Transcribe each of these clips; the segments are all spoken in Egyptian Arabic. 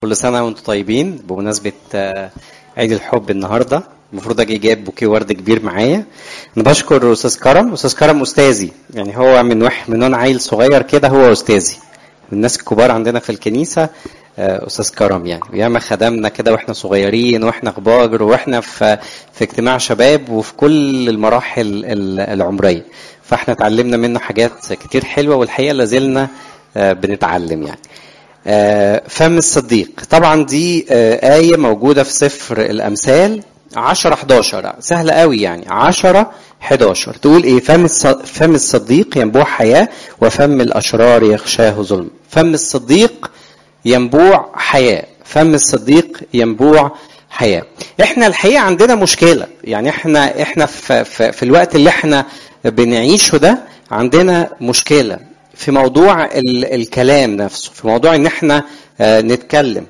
كل سنة وانتم طيبين بمناسبة آه، عيد الحب النهاردة المفروض اجي جايب بوكيه ورد كبير معايا انا بشكر استاذ كرم استاذ كرم استاذي يعني هو من وح من وانا عيل صغير كده هو استاذي من الناس الكبار عندنا في الكنيسة آه، استاذ كرم يعني وياما خدمنا كده واحنا صغيرين واحنا كبار واحنا في في اجتماع شباب وفي كل المراحل ال- العمرية فاحنا اتعلمنا منه حاجات كتير حلوة والحقيقة لازلنا آه، بنتعلم يعني آه، فم الصديق طبعا دي آه، آية موجودة في سفر الأمثال 10 11 سهلة قوي يعني 10 11 تقول ايه فم الص- فم الصديق ينبوع حياة وفم الأشرار يخشاه ظلم فم الصديق ينبوع حياة فم الصديق ينبوع حياة احنا الحقيقة عندنا مشكلة يعني احنا احنا في, في, في الوقت اللي احنا بنعيشه ده عندنا مشكلة في موضوع ال الكلام نفسه في موضوع ان احنا آه، نتكلم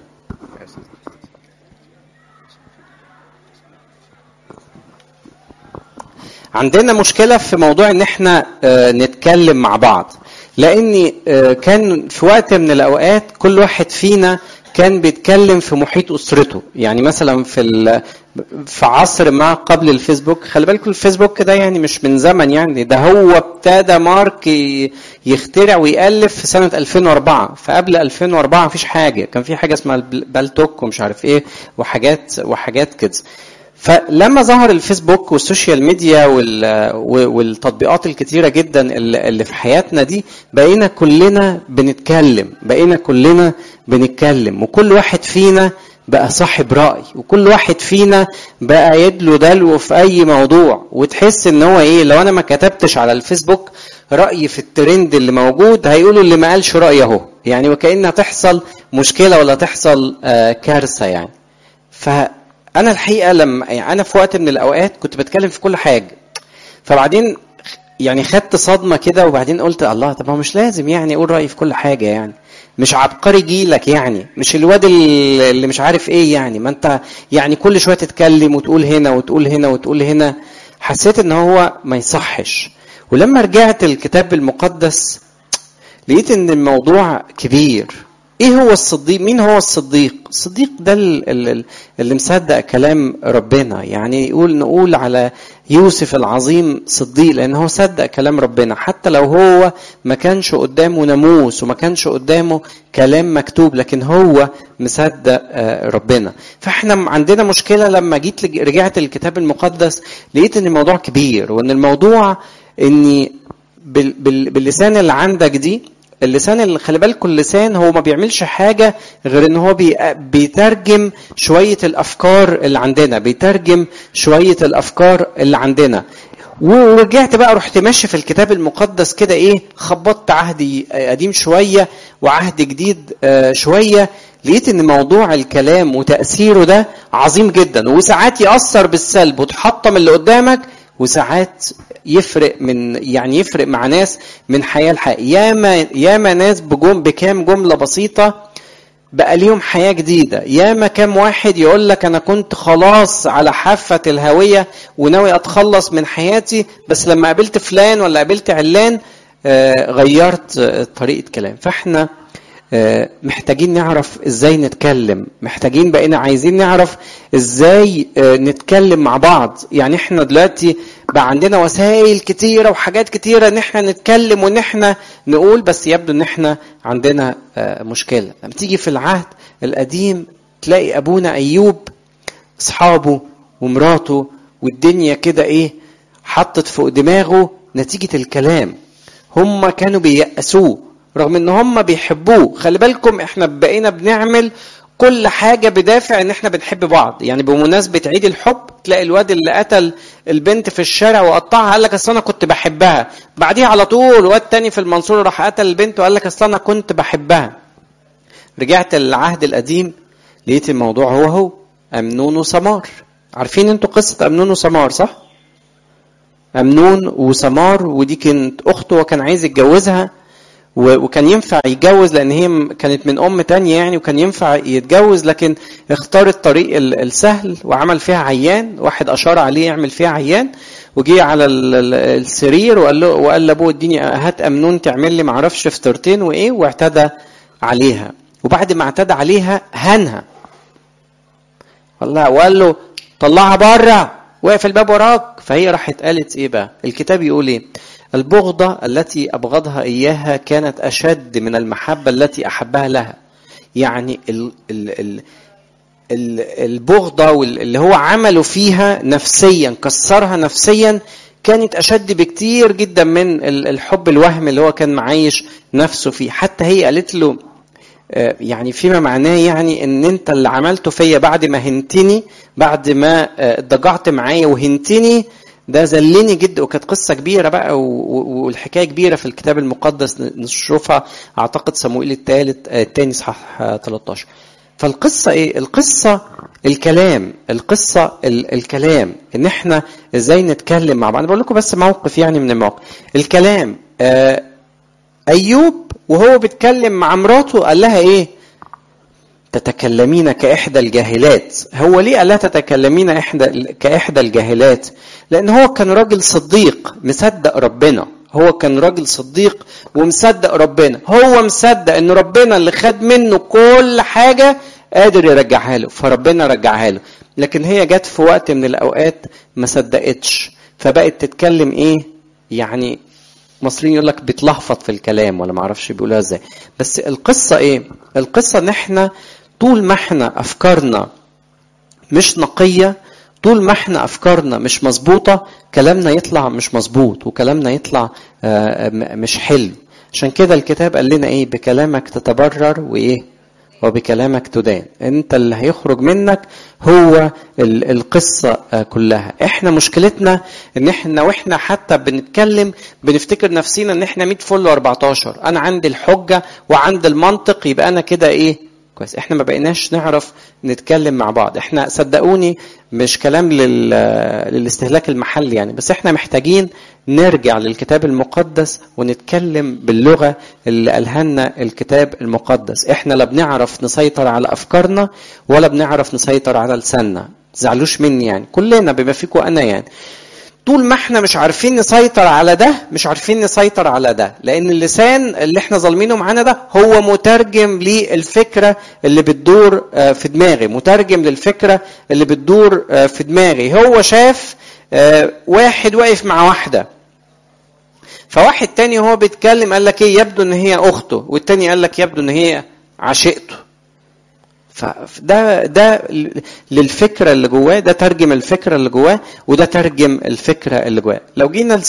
عندنا مشكلة في موضوع ان احنا آه، نتكلم مع بعض لان آه، كان في وقت من الاوقات كل واحد فينا كان بيتكلم في محيط اسرته يعني مثلا في ال- في عصر ما قبل الفيسبوك خلي بالكم الفيسبوك ده يعني مش من زمن يعني ده هو ابتدى مارك ي- يخترع ويألف في سنة 2004 فقبل 2004 مفيش حاجة كان في حاجة اسمها البل- بالتوك ومش عارف ايه وحاجات وحاجات كده فلما ظهر الفيسبوك والسوشيال ميديا وال- والتطبيقات الكتيرة جدا اللي اللي في حياتنا دي بقينا كلنا بنتكلم بقينا كلنا بنتكلم وكل واحد فينا بقى صاحب رأي وكل واحد فينا بقى يدلو دلو في أي موضوع وتحس إن هو إيه لو أنا ما كتبتش على الفيسبوك رأيي في الترند اللي موجود هيقولوا اللي ما قالش رأي أهو يعني وكأنها تحصل مشكلة ولا تحصل آه كارثة يعني فانا الحقيقه لما يعني انا في وقت من الاوقات كنت بتكلم في كل حاجه فبعدين يعني خدت صدمه كده وبعدين قلت الله طب هو مش لازم يعني اقول رايي في كل حاجه يعني مش عبقري جيلك يعني مش الواد اللي اللي مش عارف ايه يعني ما انت يعني كل شويه تتكلم وتقول هنا وتقول هنا وتقول هنا حسيت ان هو ما يصحش ولما رجعت الكتاب المقدس لقيت ان الموضوع كبير ايه هو الصديق مين هو الصديق الصديق ده ال- ال- ال- اللي مصدق كلام ربنا يعني يقول نقول على يوسف العظيم صديق لان هو صدق كلام ربنا حتى لو هو ما كانش قدامه ناموس وما كانش قدامه كلام مكتوب لكن هو مصدق آه، ربنا فاحنا عندنا مشكله لما جيت لج- رجعت الكتاب المقدس لقيت ان الموضوع كبير وان الموضوع اني بال- بال- باللسان اللي عندك دي اللسان اللي خلي بالكم اللسان هو ما بيعملش حاجة غير ان هو بي- بيترجم شوية الافكار اللي عندنا بيترجم شوية الافكار اللي عندنا ورجعت بقى رحت ماشي في الكتاب المقدس كده ايه خبطت عهد قديم شوية وعهد جديد آه، شوية لقيت ان موضوع الكلام وتأثيره ده عظيم جدا وساعات يأثر بالسلب وتحطم اللي قدامك وساعات يفرق من يعني يفرق مع ناس من حياه لحياه ياما ياما ناس بجم بكام جمله بسيطه بقى ليهم حياه جديده ياما كام واحد يقول لك انا كنت خلاص على حافه الهويه وناوي اتخلص من حياتي بس لما قابلت فلان ولا قابلت علان آه، غيرت آه، طريقه كلام فاحنا آه، محتاجين نعرف ازاي نتكلم محتاجين بقينا عايزين نعرف ازاي آه، نتكلم مع بعض يعني احنا دلوقتي بقى عندنا وسائل كتيرة وحاجات كتيرة ان احنا نتكلم وان احنا نقول بس يبدو ان احنا عندنا آه، مشكلة لما تيجي في العهد القديم تلاقي ابونا ايوب اصحابه ومراته والدنيا كده ايه حطت فوق دماغه نتيجة الكلام هم كانوا بييأسوه رغم ان هم بيحبوه خلي بالكم احنا بقينا بنعمل كل حاجة بدافع ان احنا بنحب بعض يعني بمناسبة عيد الحب تلاقي الواد اللي قتل البنت في الشارع وقطعها قال لك اصل انا كنت بحبها بعديها على طول واد تاني في المنصورة راح قتل البنت وقال لك اصل انا كنت بحبها رجعت للعهد القديم لقيت الموضوع هو هو أمنون وسمار عارفين انتوا قصة أمنون وسمار صح؟ أمنون وسمار ودي كانت أخته وكان عايز يتجوزها و- وكان ينفع يتجوز لأن هي م- كانت من أم تانية يعني وكان ينفع يتجوز لكن اختار الطريق ال- السهل وعمل فيها عيان واحد أشار عليه يعمل فيها عيان وجي على ال- ال- السرير وقال له وقال لابوه اديني هات أمنون تعمل لي معرفش فطرتين وإيه واعتدى عليها وبعد ما اعتدى عليها هنها والله وقال له طلعها بره واقف الباب وراك فهي راحت قالت ايه بقى الكتاب يقول ايه البغضة التي أبغضها إياها كانت أشد من المحبة التي أحبها لها يعني ال ال ال البغضة اللي هو عمله فيها نفسيا كسرها نفسيا كانت أشد بكتير جدا من الحب الوهم اللي هو كان معايش نفسه فيه حتى هي قالت له يعني فيما معناه يعني ان انت اللي عملته فيا بعد ما هنتني بعد ما اتضجعت معايا وهنتني ده ذلني جدا وكانت قصة كبيرة بقى والحكاية كبيرة في الكتاب المقدس نشوفها أعتقد صموئيل الثالث الثاني صحاح 13 فالقصة إيه؟ القصة الكلام القصة الكلام إن إحنا إزاي نتكلم مع بعض أنا بقول لكم بس موقف يعني من المواقف الكلام آه أيوب وهو بيتكلم مع مراته قال لها إيه؟ تتكلمين كإحدى الجاهلات هو ليه قال لها تتكلمين إحدى كإحدى الجاهلات لأن هو كان راجل صديق مصدق ربنا هو كان راجل صديق ومصدق ربنا هو مصدق ان ربنا اللي خد منه كل حاجة قادر يرجعها له فربنا رجعها له لكن هي جت في وقت من الاوقات ما صدقتش فبقت تتكلم ايه يعني مصريين يقول لك بتلخفط في الكلام ولا ما اعرفش بيقولوها ازاي بس القصه ايه القصه ان احنا طول ما احنا افكارنا مش نقيه طول ما احنا افكارنا مش مظبوطه كلامنا يطلع مش مظبوط وكلامنا يطلع مش حلو عشان كده الكتاب قال لنا ايه بكلامك تتبرر وايه وبكلامك تدان انت اللي هيخرج منك هو القصة كلها احنا مشكلتنا ان احنا واحنا حتى بنتكلم بنفتكر نفسينا ان احنا 100 فل و14 انا عندي الحجة وعندي المنطق يبقى انا كده ايه كويس احنا ما بقيناش نعرف نتكلم مع بعض احنا صدقوني مش كلام لل... للاستهلاك المحلي يعني بس احنا محتاجين نرجع للكتاب المقدس ونتكلم باللغه اللي قالها لنا الكتاب المقدس احنا لا بنعرف نسيطر على افكارنا ولا بنعرف نسيطر على لساننا تزعلوش مني يعني كلنا بما فيكم انا يعني طول ما احنا مش عارفين نسيطر على ده مش عارفين نسيطر على ده لان اللسان اللي احنا ظالمينه معانا ده هو مترجم للفكره اللي بتدور في دماغي مترجم للفكره اللي بتدور في دماغي هو شاف واحد واقف مع واحده فواحد تاني هو بيتكلم قال لك ايه يبدو ان هي اخته والتاني قال لك يبدو ان هي عشيقته فده ده للفكره اللي جواه ده ترجم الفكره اللي جواه وده ترجم الفكره اللي جواه لو جينا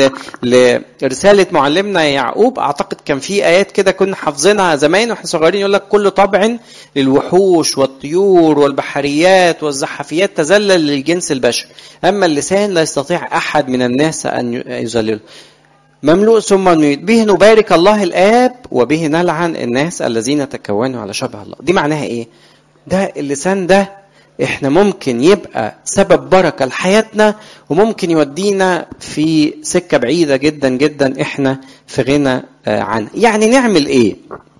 لرساله معلمنا يعقوب اعتقد كان في ايات كده كنا حافظينها زمان واحنا صغيرين يقول لك كل طبع للوحوش والطيور والبحريات والزحفيات تذلل للجنس البشري اما اللسان لا يستطيع احد من الناس ان يذلله مملوء ثم نريد به نبارك الله الآب وبه نلعن الناس الذين تكونوا على شبه الله دي معناها إيه ده اللسان ده احنا ممكن يبقى سبب بركة لحياتنا وممكن يودينا في سكة بعيدة جدا جدا احنا في غنى عنها يعني نعمل ايه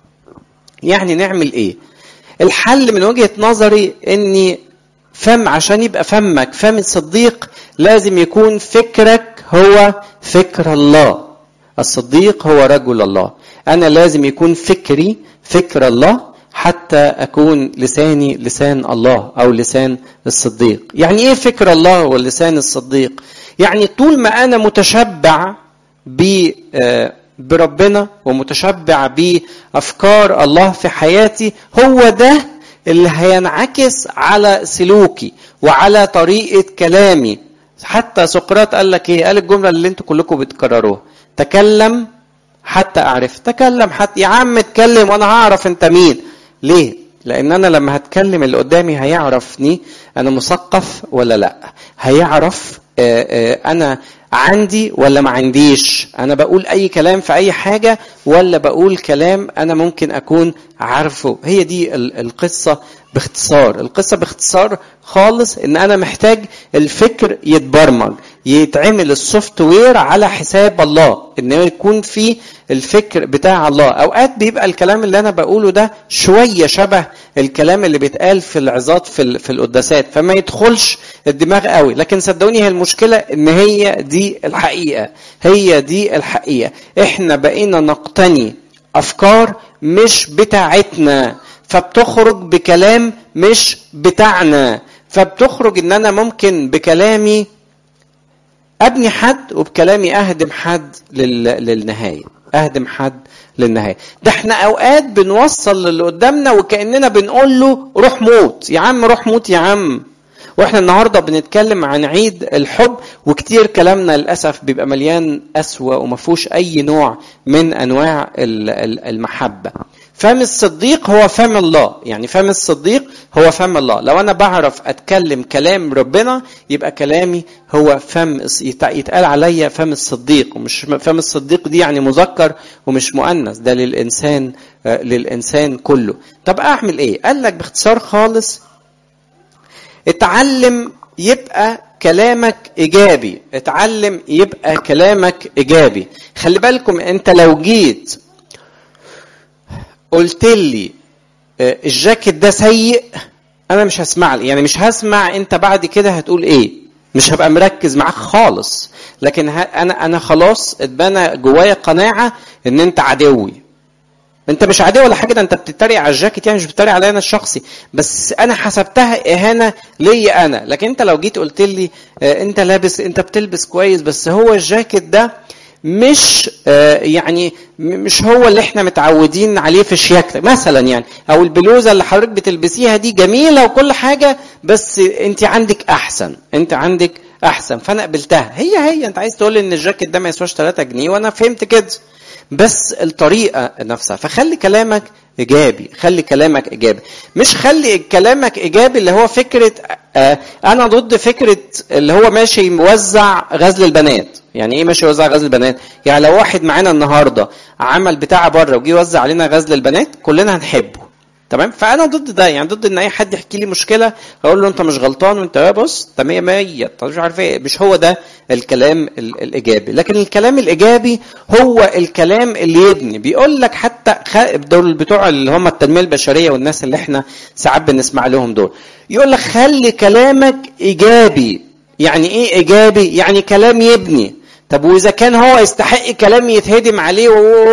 يعني نعمل ايه الحل من وجهة نظري اني فم عشان يبقى فمك فم الصديق لازم يكون فكرك هو فكر الله الصديق هو رجل الله انا لازم يكون فكري فكر الله حتى اكون لساني لسان الله او لسان الصديق يعني ايه فكر الله واللسان الصديق يعني طول ما انا متشبع ب بربنا ومتشبع بافكار الله في حياتي هو ده اللي هينعكس على سلوكي وعلى طريقه كلامي حتى سقراط قال لك ايه قال الجمله اللي انتوا كلكم بتكرروها تكلم حتى اعرف تكلم حتى يا عم اتكلم وانا هعرف انت مين ليه لان انا لما هتكلم اللي قدامي هيعرفني انا مثقف ولا لا هيعرف انا عندي ولا ما عنديش انا بقول اي كلام في اي حاجه ولا بقول كلام انا ممكن اكون عارفه هي دي القصه باختصار القصه باختصار خالص ان انا محتاج الفكر يتبرمج يتعمل السوفت وير على حساب الله ان يكون في الفكر بتاع الله اوقات بيبقى الكلام اللي انا بقوله ده شويه شبه الكلام اللي بيتقال في العظات في في القداسات فما يدخلش الدماغ قوي لكن صدقوني هي المشكله ان هي دي الحقيقه هي دي الحقيقه احنا بقينا نقتني افكار مش بتاعتنا فبتخرج بكلام مش بتاعنا فبتخرج ان انا ممكن بكلامي ابني حد وبكلامي اهدم حد لل... للنهايه اهدم حد للنهايه ده احنا اوقات بنوصل للي قدامنا وكاننا بنقول له روح موت يا عم روح موت يا عم واحنا النهارده بنتكلم عن عيد الحب وكتير كلامنا للاسف بيبقى مليان قسوه وما فيهوش اي نوع من انواع المحبه فم الصديق هو فم الله يعني فم الصديق هو فم الله لو انا بعرف اتكلم كلام ربنا يبقى كلامي هو فم يتقال عليا فم الصديق ومش فم الصديق دي يعني مذكر ومش مؤنث ده للانسان للانسان كله طب اعمل ايه قال لك باختصار خالص اتعلم يبقى كلامك ايجابي اتعلم يبقى كلامك ايجابي خلي بالكم انت لو جيت قلت لي الجاكيت ده سيء انا مش هسمع يعني مش هسمع انت بعد كده هتقول ايه مش هبقى مركز معاك خالص لكن انا انا خلاص اتبنى جوايا قناعه ان انت عدوي انت مش عدو ولا حاجه ده انت بتتريق على الجاكيت يعني مش بتتريق عليا انا الشخصي بس انا حسبتها اهانه ليا انا لكن انت لو جيت قلت لي اه انت لابس انت بتلبس كويس بس هو الجاكيت ده مش اه يعني مش هو اللي احنا متعودين عليه في شياكتك مثلا يعني او البلوزه اللي حضرتك بتلبسيها دي جميله وكل حاجه بس انت عندك احسن انت عندك احسن فانا قبلتها هي هي انت عايز تقول لي ان الجاكيت ده ما يسواش 3 جنيه وانا فهمت كده بس الطريقه نفسها فخلي كلامك ايجابي خلي كلامك ايجابي مش خلي كلامك ايجابي اللي هو فكره آه انا ضد فكره اللي هو ماشي يوزع غزل البنات يعني ايه ماشي يوزع غزل البنات يعني لو واحد معانا النهارده عمل بتاع بره وجي يوزع علينا غزل البنات كلنا هنحبه تمام فانا ضد ده يعني ضد ان اي حد يحكي لي مشكله اقول له انت مش غلطان وانت بص انت 100 100 انت مش عارف ايه مش هو ده الكلام الايجابي لكن الكلام الايجابي هو الكلام اللي يبني بيقول لك حتى دول بتوع اللي هم التنميه البشريه والناس اللي احنا ساعات بنسمع لهم دول يقول لك خلي كلامك ايجابي يعني ايه ايجابي يعني كلام يبني طب واذا كان هو يستحق كلام يتهدم عليه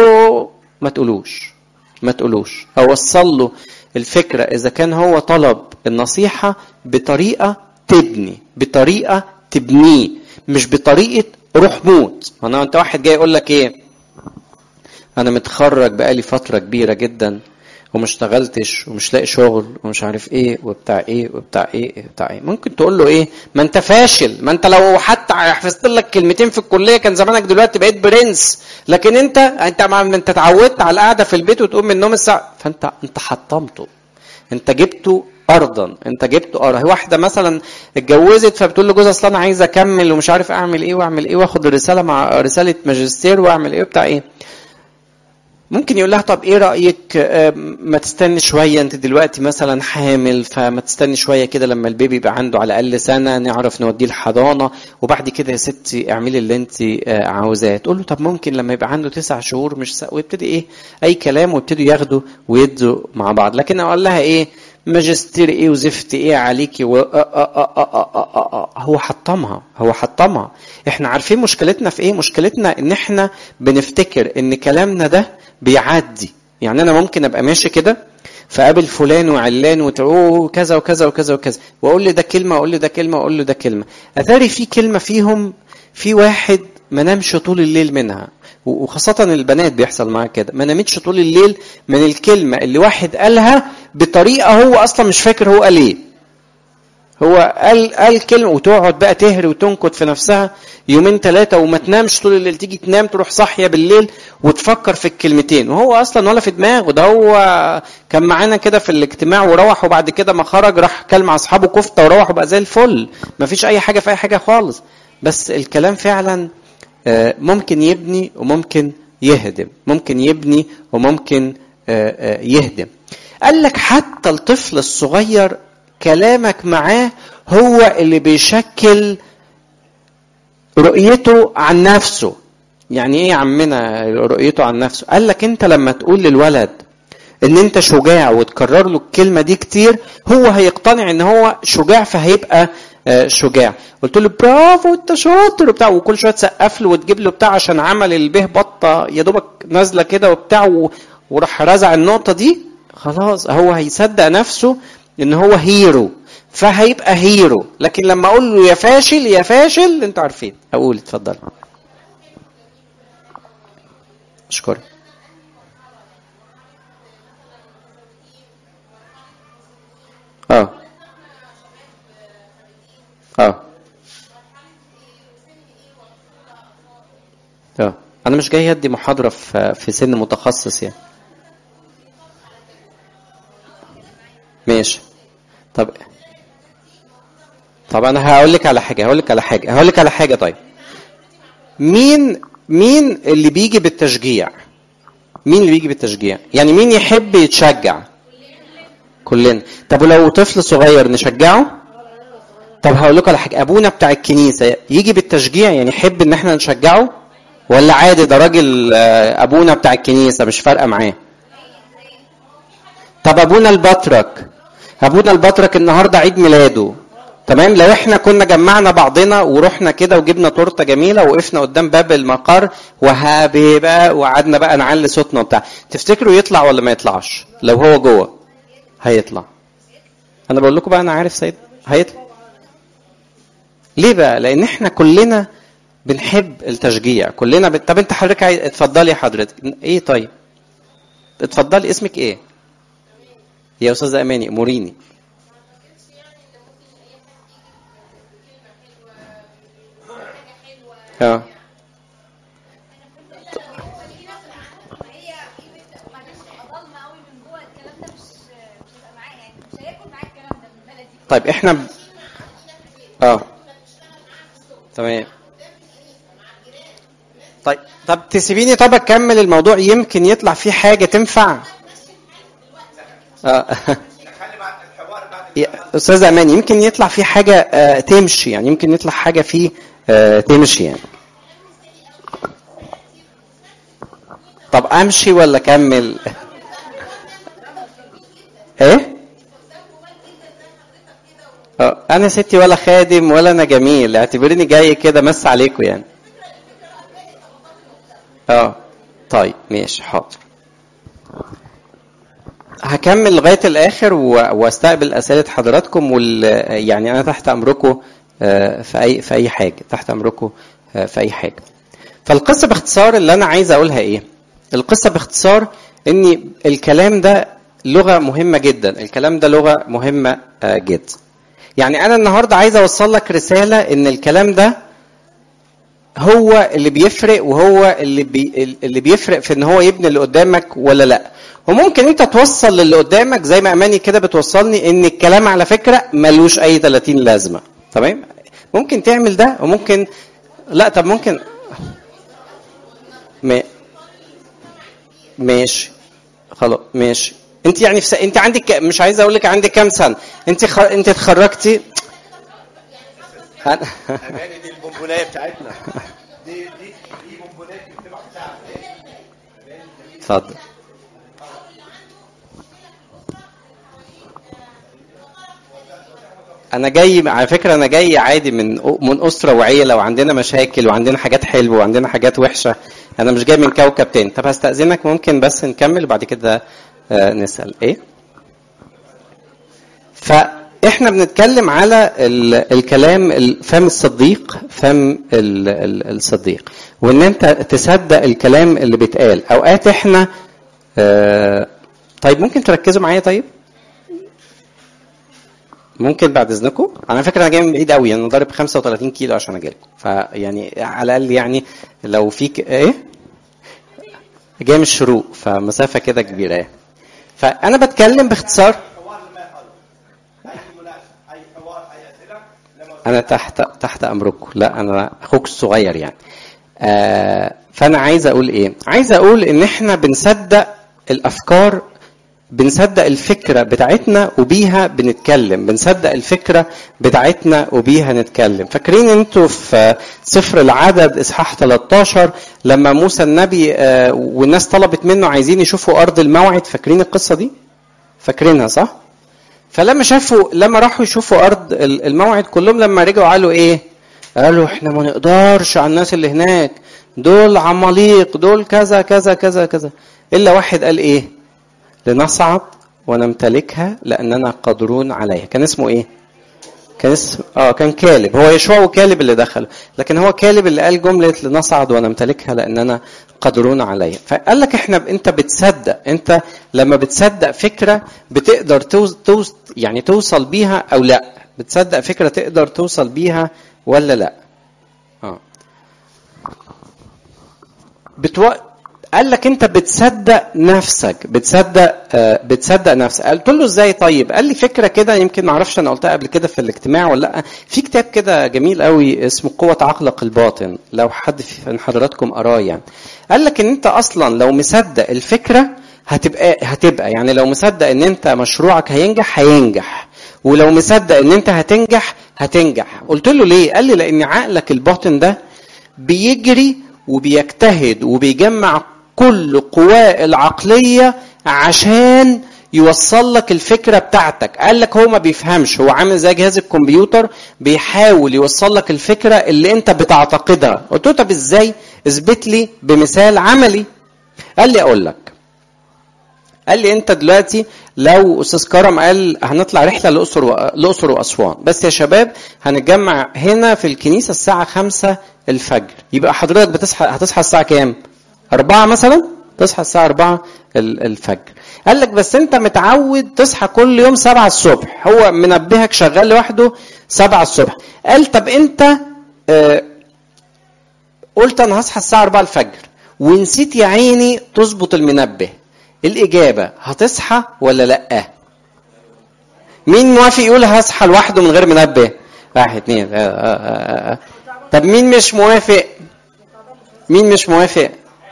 ما تقولوش ما تقولوش اوصل له الفكره اذا كان هو طلب النصيحه بطريقه تبني بطريقه تبنيه مش بطريقه روح موت انا انت واحد جاي يقول لك ايه انا متخرج بقالي فتره كبيره جدا وما اشتغلتش ومش لاقي شغل ومش عارف ايه وبتاع ايه وبتاع ايه وبتاع ايه ممكن تقول له ايه ما انت فاشل ما انت لو حتى حفظت لك كلمتين في الكليه كان زمانك دلوقتي بقيت برنس لكن انت انت ما انت اتعودت على القعده في البيت وتقوم من النوم الساعه فانت انت حطمته انت جبته ارضا انت جبته ارضا هي واحده مثلا اتجوزت فبتقول لجوزها اصل انا عايزه اكمل ومش عارف اعمل ايه واعمل ايه واخد الرساله مع رساله ماجستير واعمل ايه وبتاع ايه ممكن يقول لها طب ايه رايك ما تستني شويه انت دلوقتي مثلا حامل فما تستني شويه كده لما البيبي يبقى عنده على الاقل سنه نعرف نوديه الحضانه وبعد كده يا ستي اعملي اللي انت عاوزاه تقول له طب ممكن لما يبقى عنده تسع شهور مش سا... ويبتدي ايه اي كلام ويبتدوا ياخدوا ويدوا مع بعض لكن اقول لها ايه ماجستير ايه وزفت ايه عليكي و... آه آه آه هو حطمها هو حطمها احنا عارفين مشكلتنا في ايه مشكلتنا ان احنا بنفتكر ان كلامنا ده بيعدي يعني انا ممكن ابقى ماشي كده فقابل فلان وعلان وتقول كذا وكذا وكذا وكذا واقول له ده كلمه واقول له ده كلمه واقول له ده كلمه اتاري في كلمه فيهم في واحد ما نامش طول الليل منها وخاصة البنات بيحصل معاها كده ما نامتش طول الليل من الكلمة اللي واحد قالها بطريقة هو أصلا مش فاكر هو قال إيه هو قال قال كلمة وتقعد بقى تهري وتنكد في نفسها يومين ثلاثة وما تنامش طول الليل تيجي تنام تروح صاحية بالليل وتفكر في الكلمتين وهو أصلا ولا في دماغه ده هو كان معانا كده في الاجتماع وروح وبعد كده ما خرج راح كل مع أصحابه كفتة وروح وبقى زي الفل ما فيش أي حاجة في أي حاجة خالص بس الكلام فعلا ممكن يبني وممكن يهدم ممكن يبني وممكن يهدم قال لك حتى الطفل الصغير كلامك معاه هو اللي بيشكل رؤيته عن نفسه يعني ايه يا عمنا رؤيته عن نفسه قال لك انت لما تقول للولد ان انت شجاع وتكرر له الكلمه دي كتير هو هيقتنع ان هو شجاع فهيبقى شجاع قلت له برافو انت شاطر وبتاع وكل شويه تسقف له وتجيب له بتاع عشان عمل البه بطه يا دوبك نازله كده وبتاع وراح رزع النقطه دي خلاص هو هيصدق نفسه ان هو هيرو فهيبقى هيرو لكن لما اقول له يا فاشل يا فاشل انتوا عارفين اقول اتفضل اشكرك اه اه اه انا مش جاي ادي محاضره في في سن متخصص يعني ماشي طب طب انا هقول لك على حاجه هقول لك على حاجه هقول لك على حاجه طيب مين مين اللي بيجي بالتشجيع مين اللي بيجي بالتشجيع يعني مين يحب يتشجع كلنا طب ولو طفل صغير نشجعه طب هقول لكم على حاجه ابونا بتاع الكنيسه يجي بالتشجيع يعني يحب ان احنا نشجعه ولا عادي ده راجل ابونا بتاع الكنيسه مش فارقه معاه طب ابونا البطرك ابونا البطرك النهارده عيد ميلاده تمام لو احنا كنا جمعنا بعضنا ورحنا كده وجبنا تورته جميله وقفنا قدام باب المقر وهابي بقى وقعدنا بقى نعلي صوتنا وبتاع تفتكروا يطلع ولا ما يطلعش لو هو جوه هيطلع انا بقول لكم بقى انا عارف سيد هيطلع ليه بقى لان احنا كلنا بنحب التشجيع كلنا ب... طب انت حضرتك عايز اتفضلي يا حضرتك ايه طيب اتفضلي اسمك ايه يا استاذه اماني اموريني اه طيب احنا ب... اه تمام طيب طب تسيبيني طب اكمل الموضوع يمكن يطلع فيه حاجه تنفع اه استاذ امان يمكن يطلع فيه حاجه آه تمشي يعني يمكن يطلع حاجه فيه آه تمشي يعني طب امشي ولا اكمل ايه اه انا ستي ولا خادم ولا انا جميل اعتبريني جاي كده مس عليكم يعني اه طيب ماشي حاضر هكمل لغايه الاخر واستقبل اسئله حضراتكم وال يعني انا تحت امركم في اي في اي حاجه تحت امركم في اي حاجه فالقصه باختصار اللي انا عايز اقولها ايه القصه باختصار ان الكلام ده لغه مهمه جدا الكلام ده لغه مهمه جدا يعني انا النهارده عايز اوصل لك رساله ان الكلام ده هو اللي بيفرق وهو اللي بي اللي بيفرق في ان هو يبني اللي قدامك ولا لا وممكن انت توصل للي قدامك زي ما اماني كده بتوصلني ان الكلام على فكره ملوش اي 30 لازمه تمام ممكن تعمل ده وممكن لا طب ممكن م... ماشي خلاص ماشي انت يعني في س... انت عندك مش عايز اقول لك عندك كام سنه انت خ... انت اتخرجتي اماني دي البونبونايه بتاعتنا دي دي دي بونبونايه المجتمع بتاعنا اتفضل انا جاي على فكره انا جاي عادي من من اسره وعيله وعندنا مشاكل وعندنا حاجات حلوه وعندنا حاجات وحشه انا مش جاي من كوكب تاني طب هستاذنك ممكن بس نكمل وبعد كده نسال ايه فاحنا بنتكلم على الكلام فم الصديق فم الصديق وان انت تصدق الكلام اللي بيتقال اوقات احنا طيب ممكن تركزوا معايا طيب ممكن بعد اذنكم انا فاكر انا جاي من بعيد قوي انا ضارب 35 كيلو عشان اجي لكم فيعني على الاقل يعني لو فيك ايه جاي من الشروق فمسافه كده كبيره يعني فانا بتكلم باختصار انا تحت تحت امركم لا انا اخوك الصغير يعني آه فانا عايز اقول ايه عايز اقول ان احنا بنصدق الافكار بنصدق الفكرة بتاعتنا وبيها بنتكلم بنصدق الفكرة بتاعتنا وبيها نتكلم فاكرين انتوا في سفر العدد اصحاح 13 لما موسى النبي والناس طلبت منه عايزين يشوفوا ارض الموعد فاكرين القصة دي فاكرينها صح فلما شافوا لما راحوا يشوفوا ارض الموعد كلهم لما رجعوا قالوا ايه قالوا احنا ما نقدرش على الناس اللي هناك دول عماليق دول كذا كذا كذا كذا الا واحد قال ايه لنصعد ونمتلكها لاننا قادرون عليها كان اسمه ايه كان اسم اه كان كالب هو يشوع وكالب اللي دخلوا لكن هو كالب اللي قال جمله لنصعد ونمتلكها لاننا قادرون عليها فقال لك احنا انت بتصدق انت لما بتصدق فكره بتقدر توز توز يعني توصل بيها او لا بتصدق فكره تقدر توصل بيها ولا لا اه بتو... قال لك انت بتصدق نفسك بتصدق آه بتصدق نفسك قلت له ازاي طيب قال لي فكره كده يمكن ما اعرفش انا قلتها قبل كده في الاجتماع ولا لا في كتاب كده جميل قوي اسمه قوه عقلك الباطن لو حد من حضراتكم قراه يعني قال لك ان انت اصلا لو مصدق الفكره هتبقى هتبقى يعني لو مصدق ان انت مشروعك هينجح هينجح ولو مصدق ان انت هتنجح هتنجح قلت له ليه قال لي لان عقلك الباطن ده بيجري وبيجتهد وبيجمع كل قواه العقليه عشان يوصل لك الفكره بتاعتك قال لك هو ما بيفهمش هو عامل زي جهاز الكمبيوتر بيحاول يوصل لك الفكره اللي انت بتعتقدها قلت له طب ازاي اثبت لي بمثال عملي قال لي اقول لك قال لي انت دلوقتي لو استاذ كرم قال هنطلع رحله الاقصر الاقصر واسوان بس يا شباب هنتجمع هنا في الكنيسه الساعه 5 الفجر يبقى حضرتك بتصحى هتصحى الساعه كام أربعة مثلا تصحى الساعة أربعة الفجر قال لك بس أنت متعود تصحى كل يوم سبعة الصبح هو منبهك شغال لوحده سبعة الصبح قال طب أنت آه قلت أنا هصحى الساعة أربعة الفجر ونسيت يا عيني تظبط المنبه الإجابة هتصحى ولا لأ؟ مين موافق يقول هصحى لوحده من غير منبه؟ واحد اتنين آه آه آه. طب مين مش موافق؟ مين مش موافق؟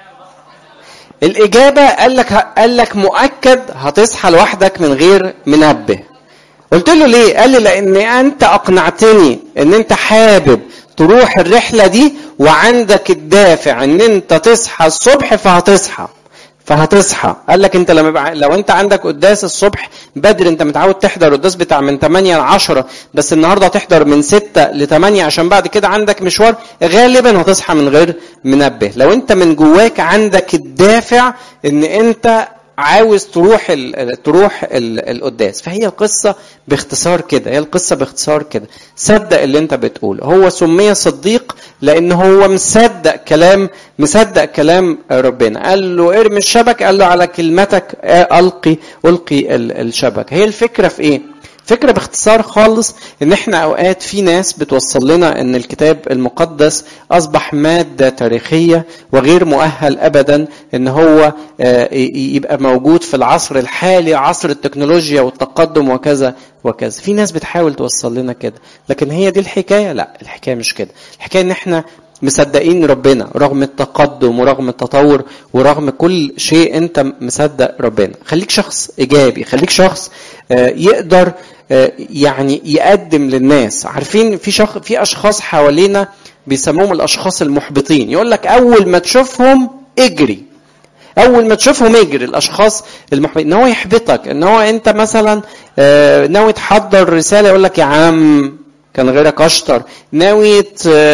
الإجابة قال لك قال لك مؤكد هتصحى لوحدك من غير منبه. قلت له ليه؟ قال لي لأن أنت أقنعتني إن أنت حابب تروح الرحلة دي وعندك الدافع إن أنت تصحى الصبح فهتصحى. فهتصحى قال لك انت لما بع... لو انت عندك قداس الصبح بدري انت متعود تحضر قداس بتاع من 8 ل 10 بس النهارده هتحضر من 6 ل 8 عشان بعد كده عندك مشوار غالبا هتصحى من غير منبه لو انت من جواك عندك الدافع ان انت عاوز تروح ال تروح ال القداس فهي القصه باختصار كده هي القصه باختصار كده صدق اللي انت بتقوله هو سمي صديق لان هو مصدق كلام مصدق كلام ربنا قال له ارمي الشبك قال له على كلمتك القي القي الشبك هي الفكره في ايه فكرة باختصار خالص ان احنا اوقات في ناس بتوصل لنا ان الكتاب المقدس اصبح مادة تاريخية وغير مؤهل ابدا ان هو يبقى موجود في العصر الحالي عصر التكنولوجيا والتقدم وكذا وكذا في ناس بتحاول توصل لنا كده لكن هي دي الحكاية لا الحكاية مش كده الحكاية ان احنا مصدقين ربنا رغم التقدم ورغم التطور ورغم كل شيء انت مصدق ربنا خليك شخص ايجابي خليك شخص يقدر يعني يقدم للناس عارفين في شخص في اشخاص حوالينا بيسموهم الاشخاص المحبطين يقول لك اول ما تشوفهم اجري اول ما تشوفهم اجري الاشخاص المحبطين ان هو يحبطك ان هو انت مثلا ناوي تحضر رساله يقول لك يا عم كان غيرك اشطر ناوي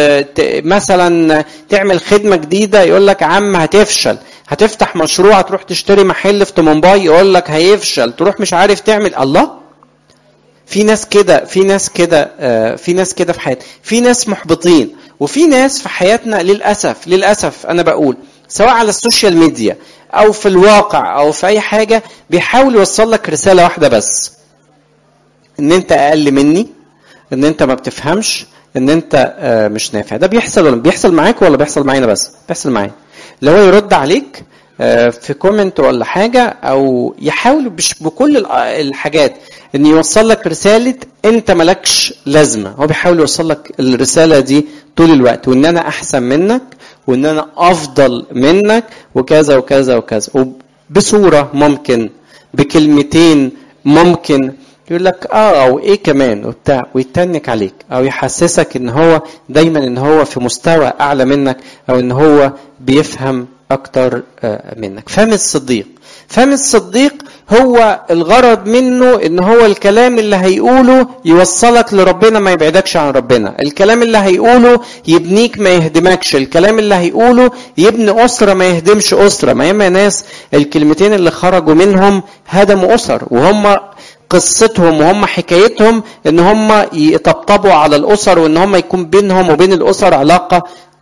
مثلا تعمل خدمه جديده يقول لك عم هتفشل هتفتح مشروع تروح تشتري محل في مومباي يقول لك هيفشل تروح مش عارف تعمل الله في ناس كده في ناس كده في ناس كده في حياتنا في ناس محبطين وفي ناس في حياتنا للاسف للاسف انا بقول سواء على السوشيال ميديا او في الواقع او في اي حاجه بيحاول يوصل لك رساله واحده بس ان انت اقل مني ان انت ما بتفهمش ان انت مش نافع ده بيحصل ولا بيحصل معاك ولا بيحصل معانا بس بيحصل معايا لو هو يرد عليك في كومنت ولا حاجة أو يحاول بكل الحاجات إن يوصل لك رسالة أنت مالكش لازمة هو بيحاول يوصل لك الرسالة دي طول الوقت وإن أنا أحسن منك وإن أنا أفضل منك وكذا وكذا وكذا بصورة ممكن بكلمتين ممكن يقول لك اه او ايه كمان وبتاع ويتنك عليك او يحسسك ان هو دايما ان هو في مستوى اعلى منك او ان هو بيفهم اكتر منك فم الصديق فم الصديق هو الغرض منه ان هو الكلام اللي هيقوله يوصلك لربنا ما يبعدكش عن ربنا الكلام اللي هيقوله يبنيك ما يهدمكش الكلام اللي هيقوله يبني اسره ما يهدمش اسره ما ياما ناس الكلمتين اللي خرجوا منهم هدموا اسر وهم قصتهم وهم حكايتهم ان هم يطبطبوا على الاسر وان هم يكون بينهم وبين الاسر علاقه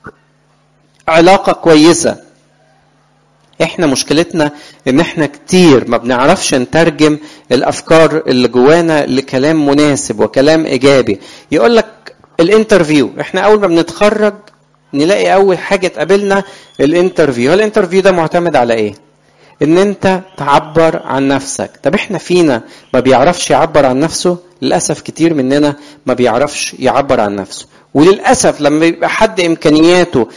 علاقه كويسه احنا مشكلتنا ان احنا كتير ما بنعرفش نترجم الافكار اللي جوانا لكلام مناسب وكلام ايجابي يقول لك الانترفيو احنا اول ما بنتخرج نلاقي اول حاجه تقابلنا الانترفيو الانترفيو ده معتمد على ايه ان انت تعبر عن نفسك طب احنا فينا ما بيعرفش يعبر عن نفسه للاسف كتير مننا ما بيعرفش يعبر عن نفسه وللاسف لما يبقى حد امكانياته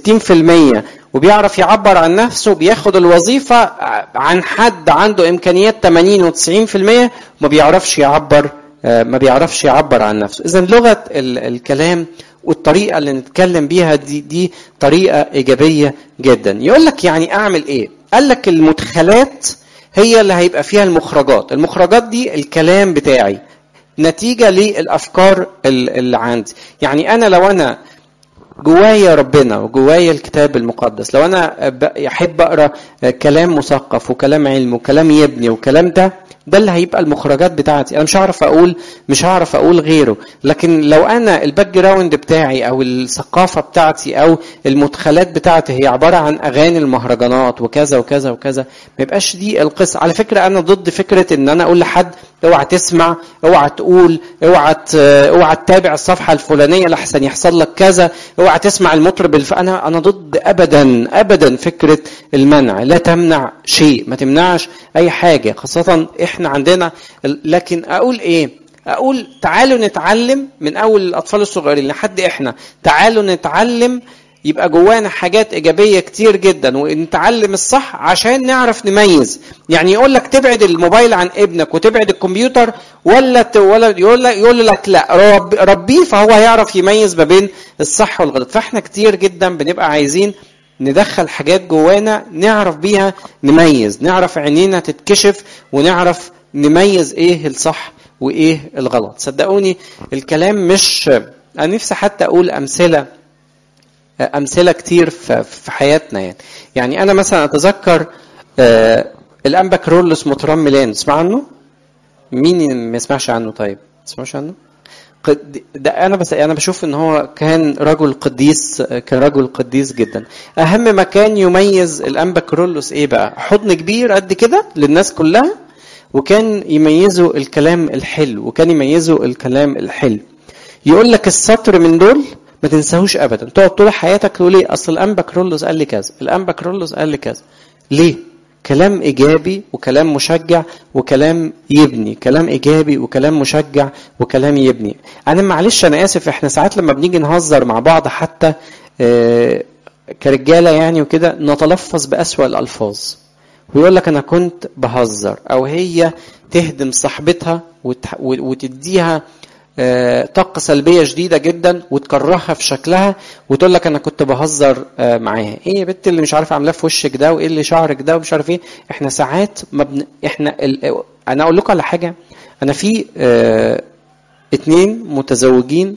60% وبيعرف يعبر عن نفسه بياخد الوظيفه عن حد عنده امكانيات 80 و90% ما بيعرفش يعبر ما بيعرفش يعبر عن نفسه اذا لغه الكلام والطريقه اللي نتكلم بيها دي دي طريقه ايجابيه جدا يقول لك يعني اعمل ايه قال لك المدخلات هي اللي هيبقى فيها المخرجات المخرجات دي الكلام بتاعي نتيجه للافكار اللي عندي يعني انا لو انا جوايا ربنا وجوايا الكتاب المقدس لو انا احب اقرا كلام مثقف وكلام علم وكلام يبني وكلام ده ده اللي هيبقى المخرجات بتاعتي انا مش هعرف اقول مش هعرف اقول غيره لكن لو انا الباك جراوند بتاعي او الثقافه بتاعتي او المدخلات بتاعتي هي عباره عن اغاني المهرجانات وكذا وكذا وكذا ما يبقاش دي القصه على فكره انا ضد فكره ان انا اقول لحد اوعى تسمع اوعى تقول اوعى اوعى تتابع الصفحه الفلانيه لحسن يحصل لك كذا اوعى تسمع المطرب الف... انا انا ضد ابدا ابدا فكره المنع لا تمنع شيء ما تمنعش اي حاجه خاصه احنا عندنا لكن اقول ايه اقول تعالوا نتعلم من اول الاطفال الصغيرين لحد احنا تعالوا نتعلم يبقى جوانا حاجات ايجابيه كتير جدا ونتعلم الصح عشان نعرف نميز يعني يقول لك تبعد الموبايل عن ابنك وتبعد الكمبيوتر ولا ولا يقول لك يقول لك لا رب ربيه فهو هيعرف يميز ما بين الصح والغلط فاحنا كتير جدا بنبقى عايزين ندخل حاجات جوانا نعرف بيها نميز نعرف عينينا تتكشف ونعرف نميز ايه الصح وايه الغلط صدقوني الكلام مش انا نفسي حتى اقول امثله امثله كتير في حياتنا يعني يعني انا مثلا اتذكر الانبا كرولوس مطران ميلان تسمع عنه مين ما يسمعش عنه طيب تسمعش عنه ده انا بس انا بشوف ان هو كان رجل قديس كان رجل قديس جدا اهم مكان يميز الانبا كرولوس ايه بقى حضن كبير قد كده للناس كلها وكان يميزوا الكلام الحلو وكان يميزوا الكلام الحلو يقول لك السطر من دول ما تنساهوش ابدا تقعد طول حياتك تقول ايه اصل الانبا كرولوس قال لي كذا الانبا كرولوس قال لي كذا ليه كلام ايجابي وكلام مشجع وكلام يبني كلام ايجابي وكلام مشجع وكلام يبني انا معلش انا اسف احنا ساعات لما بنيجي نهزر مع بعض حتى اه كرجاله يعني وكده نتلفظ باسوا الالفاظ ويقول لك انا كنت بهزر او هي تهدم صاحبتها وتديها طاقة سلبية شديدة جدا وتكرهها في شكلها وتقول لك أنا كنت بهزر معاها، إيه يا بنت اللي مش عارف عاملاه في وشك ده وإيه اللي شعرك ده ومش عارف إيه، إحنا ساعات ما بن... إحنا ال... أنا أقول لكم على حاجة أنا في اه... اتنين متزوجين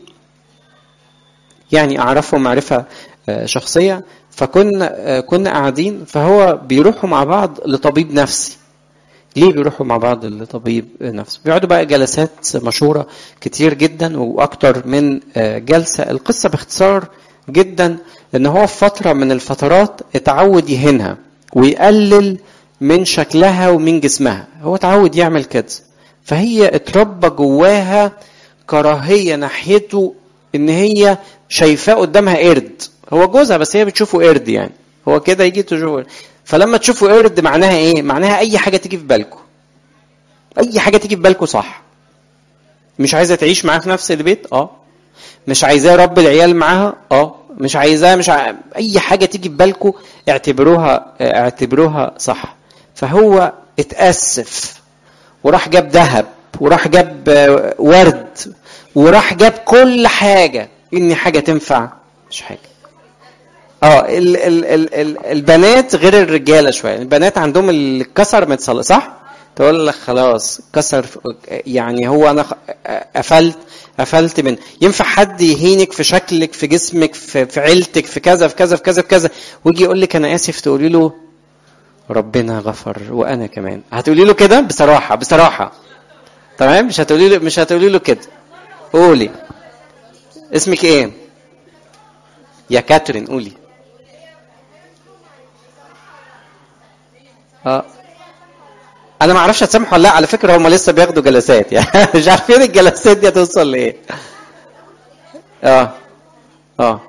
يعني أعرفهم معرفة اه شخصية فكنا اه كنا قاعدين فهو بيروحوا مع بعض لطبيب نفسي ليه بيروحوا مع بعض لطبيب نفسي بيقعدوا بقى جلسات مشهورة كتير جدا وأكتر من جلسة القصة باختصار جدا إن هو في فترة من الفترات اتعود يهينها ويقلل من شكلها ومن جسمها هو اتعود يعمل كده فهي اتربى جواها كراهية ناحيته إن هي شايفاه قدامها قرد هو جوزها بس هي بتشوفه قرد يعني هو كده يجي تشوفه فلما تشوفوا قرد معناها ايه؟ معناها اي حاجه تيجي في بالكم. اي حاجه تيجي في بالكم صح. مش عايزه تعيش معاه في نفس البيت؟ اه. مش عايزاه رب العيال معاها؟ اه. مش عايزاه مش ع... اي حاجه تيجي في بالكم اعتبروها اعتبروها صح. فهو اتاسف وراح جاب ذهب وراح جاب ورد وراح جاب كل حاجه اني حاجه تنفع مش حاجه. اه ال ال ال ال البنات غير الرجاله شويه البنات عندهم اللي اتكسر متصلح صح تقول لك خلاص كسر يعني هو انا خ- قفلت قفلت من ينفع حد يهينك في شكلك في جسمك في, في عيلتك في كذا في كذا في كذا في كذا ويجي يقول لك انا اسف تقولي له ربنا غفر وانا كمان هتقولي له كده بصراحه بصراحه تمام مش هتقولي له مش هتقولي له كده قولي اسمك ايه يا كاترين قولي اه انا ما اعرفش هتسامحوا ولا لا على فكره هم لسه بياخدوا جلسات يعني مش عارفين الجلسات دي هتوصل لايه اه اه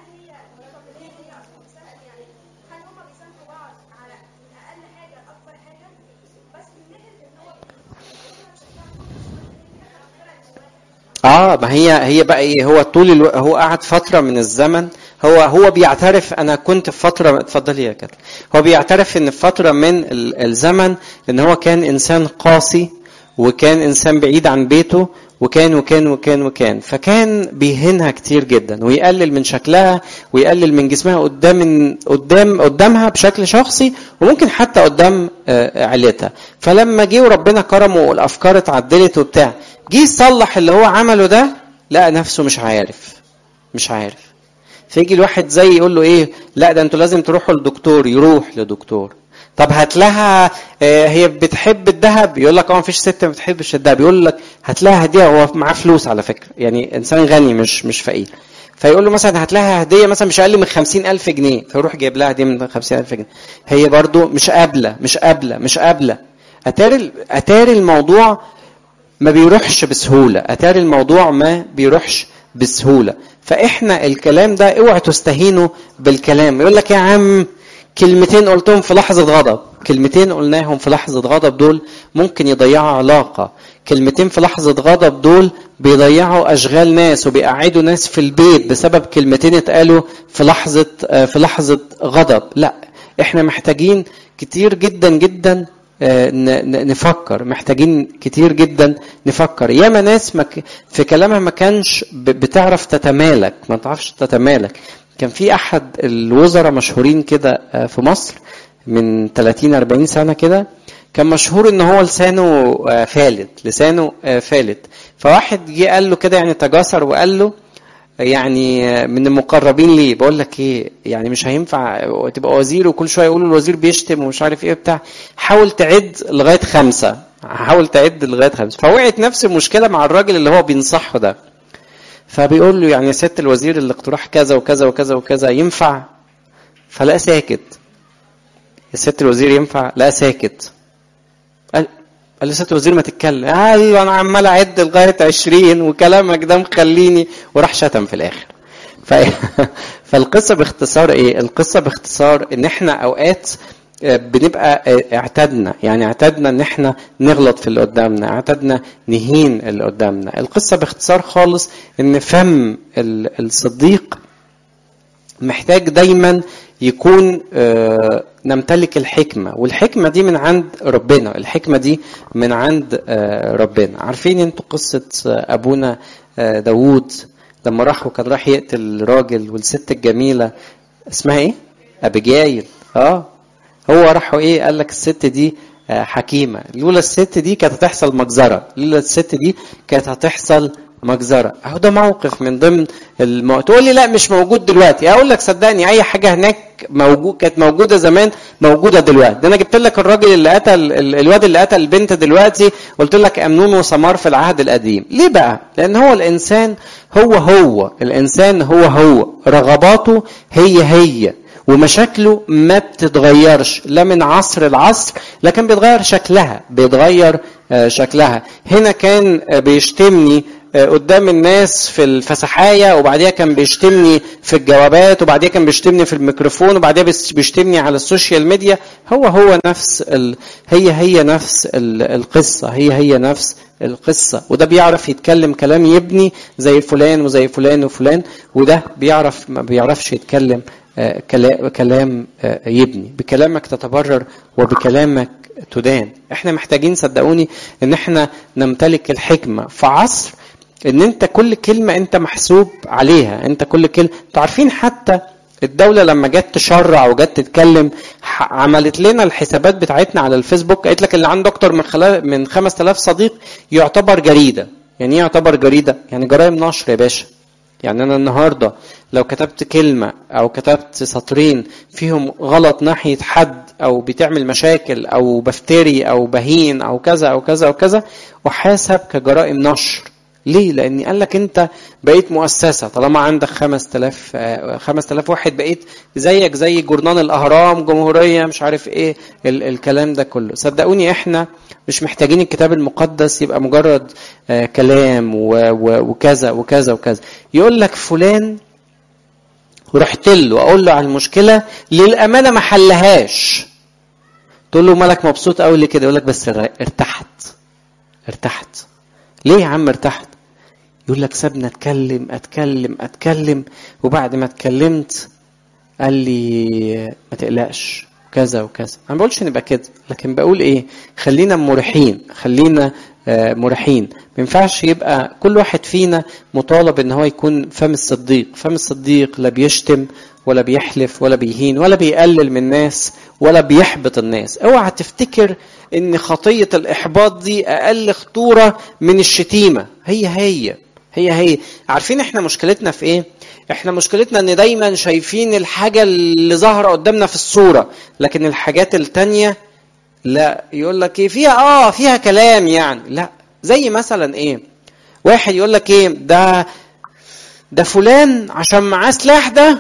اه ما هي هي بقى ايه هو طول الو... هو قعد فتره من الزمن هو هو بيعترف انا كنت في فتره اتفضلي يا كابتن هو بيعترف ان في فتره من ال- الزمن ان هو كان انسان قاسي وكان انسان بعيد عن بيته وكان وكان وكان وكان فكان بيهينها كتير جدا ويقلل من شكلها ويقلل من جسمها قدام قدام قدامها بشكل شخصي وممكن حتى قدام آه، عيلتها فلما جه وربنا كرمه والافكار اتعدلت وبتاع جه يصلح اللي هو عمله ده لقى نفسه مش عارف مش عارف فيجي الواحد زي يقول له ايه لا ده انتوا لازم تروحوا لدكتور يروح لدكتور طب هات لها آه، هي بتحب الذهب يقول لك اه مفيش ست ما بتحبش الذهب يقول لك هات لها هديه هو معاه فلوس على فكره يعني انسان غني مش مش فقير فيقول له مثلا هات لها هديه مثلا مش اقل من خمسين ألف جنيه فيروح جايب لها هديه من خمسين ألف جنيه هي برضو مش قابله مش قابله مش قابله اتاري اتاري الموضوع ما بيروحش بسهولة أتاري الموضوع ما بيروحش بسهولة فإحنا الكلام ده اوعوا تستهينوا بالكلام يقول لك يا عم كلمتين قلتهم في لحظة غضب كلمتين قلناهم في لحظة غضب دول ممكن يضيعوا علاقة كلمتين في لحظة غضب دول بيضيعوا أشغال ناس وبيقعدوا ناس في البيت بسبب كلمتين اتقالوا في لحظة آه، في لحظة غضب لا احنا محتاجين كتير جدا جدا آه، ن- ن- نفكر محتاجين كتير جدا نفكر ياما ناس مك في كلامها ما كانش ب- بتعرف تتمالك ما تعرفش تتمالك كان في احد الوزراء مشهورين كده آه، في مصر من 30 40 سنه كده كان مشهور ان هو لسانه آه، فالت لسانه آه، فالت فواحد جه قال له كده يعني تجاسر وقال له يعني من المقربين ليه بقول لك ايه يعني مش هينفع تبقى وزير وكل شويه يقولوا الوزير بيشتم ومش عارف ايه بتاع حاول تعد لغايه خمسه حاول تعد لغايه خمسه فوقعت نفس المشكله مع الراجل اللي هو بينصحه ده فبيقول له يعني يا سياده الوزير الاقتراح كذا وكذا وكذا وكذا ينفع فلا ساكت يا سياده الوزير ينفع لا ساكت قال قال لي سياده الوزير ما تتكلم ايوه انا عمال اعد لغايه 20 وكلامك ده مخليني وراح شتم في الاخر ف... فالقصه باختصار ايه القصه باختصار ان احنا اوقات آه، بنبقى آه، اعتدنا يعني اعتدنا ان احنا نغلط في اللي قدامنا اعتدنا نهين اللي قدامنا القصه باختصار خالص ان فم ال- الصديق محتاج دايما يكون آه، نمتلك الحكمة والحكمة دي من عند ربنا الحكمة دي من عند آه، ربنا عارفين انتوا قصة آه، أبونا آه، داوود لما راح وكان راح يقتل الراجل والست الجميلة اسمها ايه؟ أبيجايل اه هو راحوا ايه قال لك الست دي آه، حكيمة لولا الست دي كانت هتحصل مجزرة لولا الست دي كانت هتحصل مجزرة اهو ده موقف من ضمن المو... تقول لي لا مش موجود دلوقتي اقول لك صدقني اي حاجة هناك موجود كانت موجودة زمان موجودة دلوقتي ده انا جبت لك الراجل اللي قتل ال- الواد اللي قتل البنت دلوقتي قلت لك امنون وسمار في العهد القديم ليه بقى لان هو الانسان هو هو الانسان هو هو رغباته هي هي ومشاكله ما بتتغيرش لا من عصر لعصر لكن بيتغير شكلها بيتغير آه، شكلها هنا كان آه، بيشتمني آه، قدام الناس في الفسحاية وبعديها كان بيشتمني في الجوابات وبعديها كان بيشتمني في الميكروفون وبعديها بيس- بيشتمني على السوشيال ميديا هو هو نفس ال... هي هي نفس ال... القصة هي هي نفس القصة وده بيعرف يتكلم كلام يبني زي فلان وزي فلان وفلان وده بيعرف ما بيعرفش يتكلم آه، كلا- كلام آه، يبني بكلامك تتبرر وبكلامك تدان احنا محتاجين صدقوني ان احنا نمتلك الحكمة في عصر ان انت كل كلمة انت محسوب عليها انت كل كلمة انتوا عارفين حتى الدولة لما جت تشرع وجت تتكلم ح- عملت لنا الحسابات بتاعتنا على الفيسبوك قالت لك اللي عنده اكتر من خلا من 5000 صديق يعتبر جريدة يعني ايه يعتبر جريدة يعني جرائم نشر يا باشا يعني انا النهارده لو كتبت كلمه او كتبت سطرين فيهم غلط ناحيه حد او بتعمل مشاكل او بفتري او بهين او كذا او كذا او كذا احاسب كجرائم نشر ليه؟ لأن قال لك أنت بقيت مؤسسة طالما عندك 5000 آه، 5000 واحد بقيت زيك زي جورنال الأهرام جمهورية مش عارف إيه ال- الكلام ده كله صدقوني إحنا مش محتاجين الكتاب المقدس يبقى مجرد آه، كلام و- و- وكذا وكذا وكذا يقول لك فلان ورحت له اقول له على المشكله للامانه ما حلهاش تقول له مالك مبسوط قوي ليه كده يقول لك بس ر- ارتحت ارتحت ليه يا عم ارتحت يقول لك سابني اتكلم اتكلم اتكلم وبعد ما اتكلمت قال لي ما تقلقش كذا وكذا انا ما بقولش نبقى كده لكن بقول ايه خلينا مريحين خلينا آه، مريحين ما ينفعش يبقى كل واحد فينا مطالب ان هو يكون فم الصديق فم الصديق لا بيشتم ولا بيحلف ولا بيهين ولا بيقلل من الناس ولا بيحبط الناس اوعى تفتكر ان خطية الاحباط دي اقل خطورة من الشتيمة هي هي هي هي عارفين احنا مشكلتنا في ايه احنا مشكلتنا ان دايما شايفين الحاجة اللي ظاهرة قدامنا في الصورة لكن الحاجات التانية لا يقول لك ايه فيها اه فيها كلام يعني لا زي مثلا ايه واحد يقول لك ايه ده ده فلان عشان معاه سلاح ده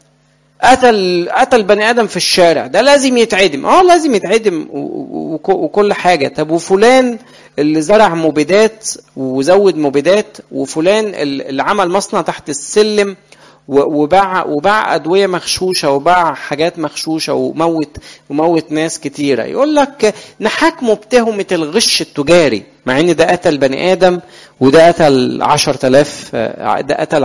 قتل قتل بني ادم في الشارع ده لازم يتعدم اه لازم يتعدم و- و- وك- وكل حاجه طب وفلان اللي زرع مبيدات وزود مبيدات وفلان اللي عمل مصنع تحت السلم و- وباع وباع ادويه مغشوشه وباع حاجات مغشوشه وموت وموت ناس كتيره يقول لك نحاكمه بتهمه الغش التجاري مع ان ده قتل بني ادم وده قتل 10000 آه، ده قتل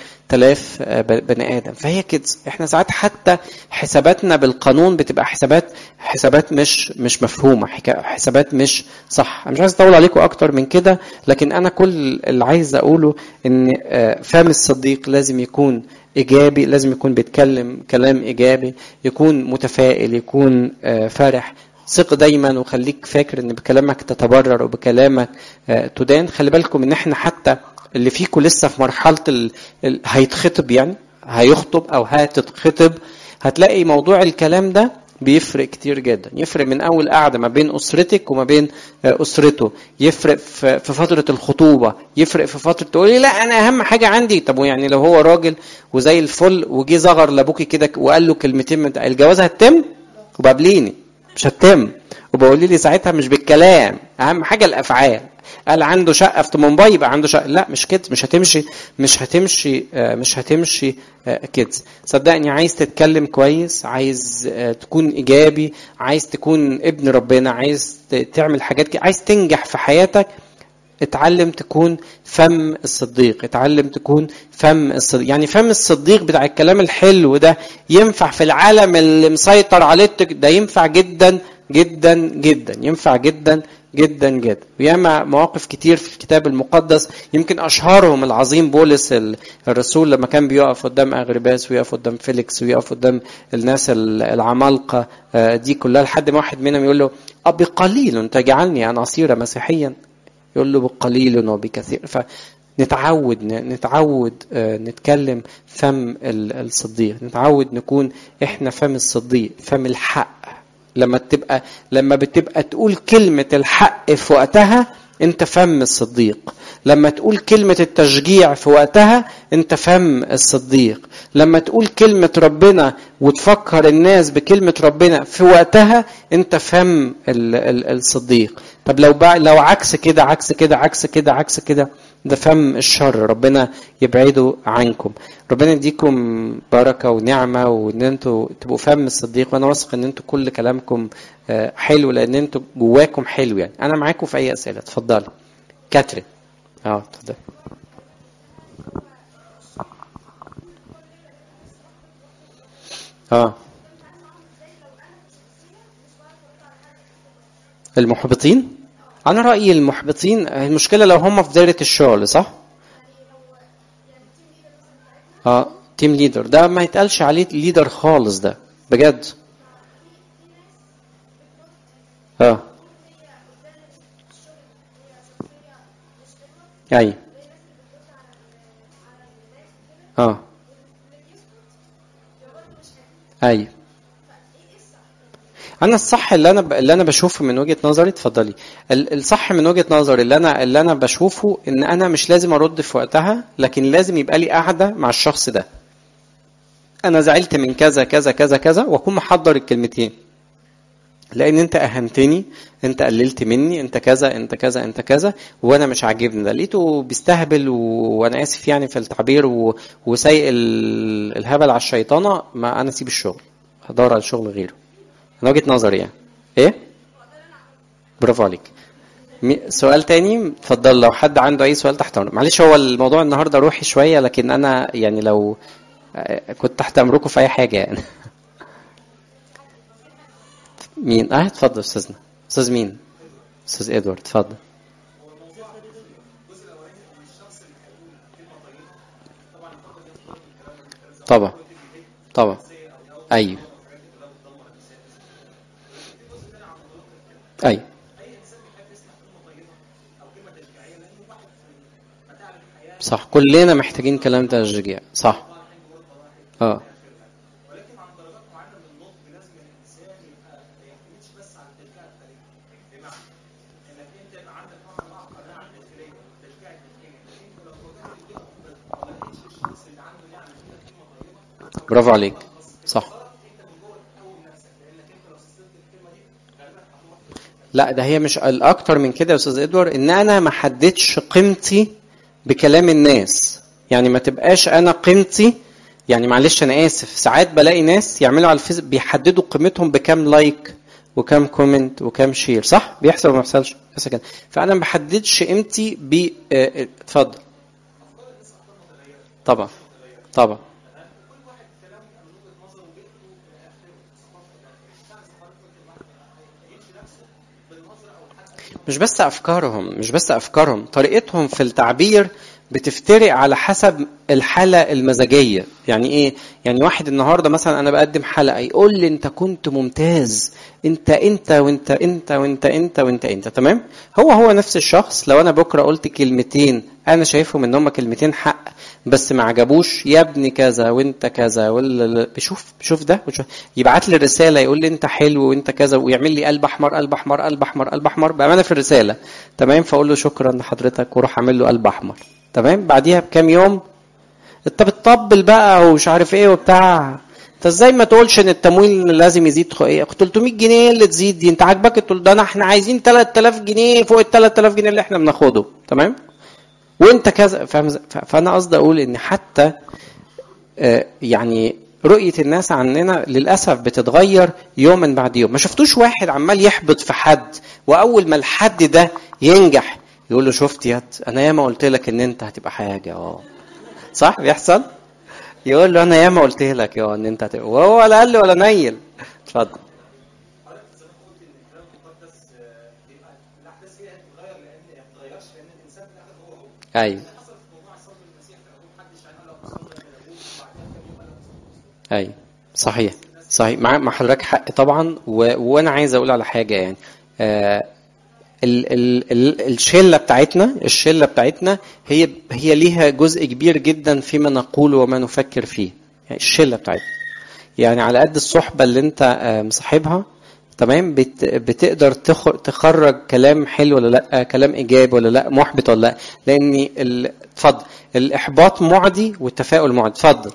10000 آه، ب- بني ادم فهي كده احنا ساعات حتى حساباتنا بالقانون بتبقى حسابات حسابات مش مش مفهومه حكا- حسابات مش صح انا مش عايز اطول عليكم اكتر من كده لكن انا كل اللي عايز اقوله ان آه، فم الصديق لازم يكون ايجابي لازم يكون بيتكلم كلام ايجابي يكون متفائل يكون آه، فرح ثق دايما وخليك فاكر ان بكلامك تتبرر وبكلامك آه، تدان خلي بالكم ان احنا حتى اللي فيكم لسه في مرحله ال... ال... هيتخطب يعني هيخطب او هتتخطب هتلاقي موضوع الكلام ده بيفرق كتير جدا يفرق من اول قعده ما بين اسرتك وما بين آه، اسرته يفرق في في فتره الخطوبه يفرق في فتره تقولي لا انا اهم حاجه عندي طب يعني لو هو راجل وزي الفل وجي زغر لابوكي كده وقال له كلمتين من الجواز هتتم وبقابليني مش هتتم وبقولي لي ساعتها مش بالكلام اهم حاجه الافعال قال عنده شقه في مومباي يبقى عنده شقه لا مش كده مش هتمشي مش هتمشي آه، مش هتمشي آه، كده صدقني عايز تتكلم كويس عايز آه، تكون ايجابي عايز تكون ابن ربنا عايز ت- تعمل حاجات كده عايز تنجح في حياتك اتعلم تكون فم الصديق اتعلم تكون فم الصديق يعني فم الصديق بتاع الكلام الحلو ده ينفع في العالم اللي مسيطر عليه التك- ده ينفع جدا جدا جدا ينفع جدا جدا جدا وياما مواقف كتير في الكتاب المقدس يمكن اشهرهم العظيم بولس ال- الرسول لما كان بيقف قدام اغرباس ويقف قدام فيليكس ويقف قدام الناس ال- العمالقه آه، دي كلها لحد ما واحد منهم يقول له أبقليل تجعلني أن أصير مسيحيا يقول له بقليل وبكثير فنتعود نتعود آه، نتكلم فم ال- الصديق نتعود نكون احنا فم الصديق فم الحق لما تبقى لما بتبقى تقول كلمة الحق في وقتها انت فم الصديق لما تقول كلمة التشجيع في وقتها انت فم الصديق لما تقول كلمة ربنا وتفكر الناس بكلمة ربنا في وقتها انت فم ال- ال- الصديق طب لو بع... لو عكس كده عكس كده عكس كده عكس كده ده فم الشر ربنا يبعده عنكم ربنا يديكم بركة ونعمة وان انتوا تبقوا فم الصديق وانا واثق ان انتوا كل كلامكم آه، حلو لان انتوا جواكم حلو يعني انا معاكم في اي اسئلة اتفضلي كاترين اه اتفضل اه المحبطين انا رايي المحبطين المشكله لو هم في دايره الشغل صح اه تيم ليدر ده ما يتقالش عليه ليدر خالص ده بجد اه ايوه اه ايوه انا الصح اللي انا ب... اللي انا بشوفه من وجهه نظري اتفضلي ال- الصح من وجهه نظري اللي انا اللي انا بشوفه ان انا مش لازم ارد في وقتها لكن لازم يبقى لي قعده مع الشخص ده انا زعلت من كذا كذا كذا كذا واكون محضر الكلمتين لان انت اهنتني انت قللت مني انت كذا انت كذا انت كذا وانا مش عاجبني ده لقيته بيستهبل و... وانا اسف يعني في التعبير و... وسايق ال... الهبل على الشيطانه ما انا اسيب الشغل هدور على شغل غيره من وجهه نظري يعني ايه برافو عليك مي- سؤال تاني اتفضل لو حد عنده اي سؤال تحت امرك معلش هو الموضوع النهارده روحي شويه لكن انا يعني لو آه، كنت تحت امركم في اي حاجه يعني مين اه اتفضل استاذنا استاذ مين استاذ ادوارد اتفضل طبعا طبعا ايوه ايوه صح كلنا محتاجين كلام تشجيع صح اه برافو عليك صح لا ده هي مش الاكتر من كده يا استاذ ادوار ان انا ما حددش قيمتي بكلام الناس يعني ما تبقاش انا قيمتي يعني معلش انا اسف ساعات بلاقي ناس يعملوا على الفيس بيحددوا قيمتهم بكام لايك وكام كومنت وكام شير صح بيحصل ولا ما بيحصلش بيحصل كده فانا ما بحددش قيمتي ب آه، آه، اتفضل طبعا طبعا مش بس افكارهم مش بس افكارهم طريقتهم في التعبير بتفترق على حسب الحالة المزاجية يعني ايه يعني واحد النهاردة مثلا انا بقدم حلقة يقول لي انت كنت ممتاز انت انت وانت انت وانت انت وانت انت تمام هو هو نفس الشخص لو انا بكرة قلت كلمتين انا شايفهم ان هم كلمتين حق بس ما عجبوش يا ابني كذا وانت كذا ولا بشوف بشوف ده بشوف يبعت لي رساله يقول لي انت حلو وانت كذا ويعمل لي قلب احمر قلب احمر قلب احمر قلب احمر بامانه في الرساله تمام فاقول له شكرا لحضرتك واروح اعمل له قلب احمر تمام بعديها بكام يوم انت بتطبل بقى ومش عارف ايه وبتاع انت ازاي ما تقولش ان التمويل لازم يزيد خ- ايه 300 جنيه اللي تزيد دي انت عاجبك تقول ده انا احنا عايزين 3000 جنيه فوق ال 3000 جنيه اللي احنا بناخده تمام وانت كذا فاهم ازاي؟ ف- فانا قصدي اقول ان حتى آه، يعني رؤية الناس عننا للأسف بتتغير يوما بعد يوم ما شفتوش واحد عمال يحبط في حد وأول ما الحد ده ينجح يقول له شفت يا أنا ياما قلت لك إن أنت هتبقى حاجة اه صح بيحصل يقول له أنا ياما قلت لك يا إن أنت هتبقى وهو ولا قال له ولا نيل اتفضل ايوه ايوه صحيح صحيح مع مع حضرتك حق طبعا و... وانا عايز اقول على حاجه يعني آه ال... ال... ال... الشله بتاعتنا الشله بتاعتنا هي هي ليها جزء كبير جدا فيما نقول وما نفكر فيه يعني الشله بتاعتنا يعني على قد الصحبه اللي انت آه، مصاحبها تمام بت... بتقدر تخ... تخرج كلام حلو ولا لا كلام ايجابي ولا لا محبط ولا لا لان ال... اتفضل الاحباط معدي والتفاؤل معدي اتفضل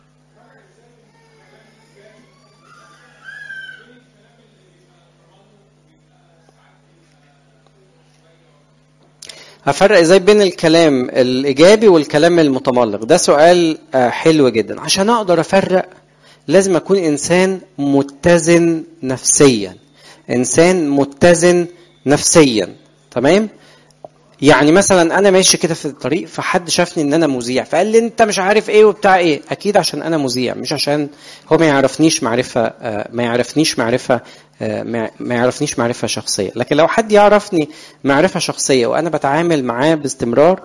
هفرق ازاي بين الكلام الايجابي والكلام المتملق ده سؤال آه، حلو جدا عشان اقدر افرق لازم اكون انسان متزن نفسيا انسان متزن نفسيا تمام يعني مثلا انا ماشي كده في الطريق فحد شافني ان انا مذيع فقال لي انت مش عارف ايه وبتاع ايه اكيد عشان انا مذيع مش عشان هو ما يعرفنيش معرفه آه، ما يعرفنيش معرفه آه، ما ما يعرفنيش معرفه شخصيه لكن لو حد يعرفني معرفه شخصيه وانا بتعامل معاه باستمرار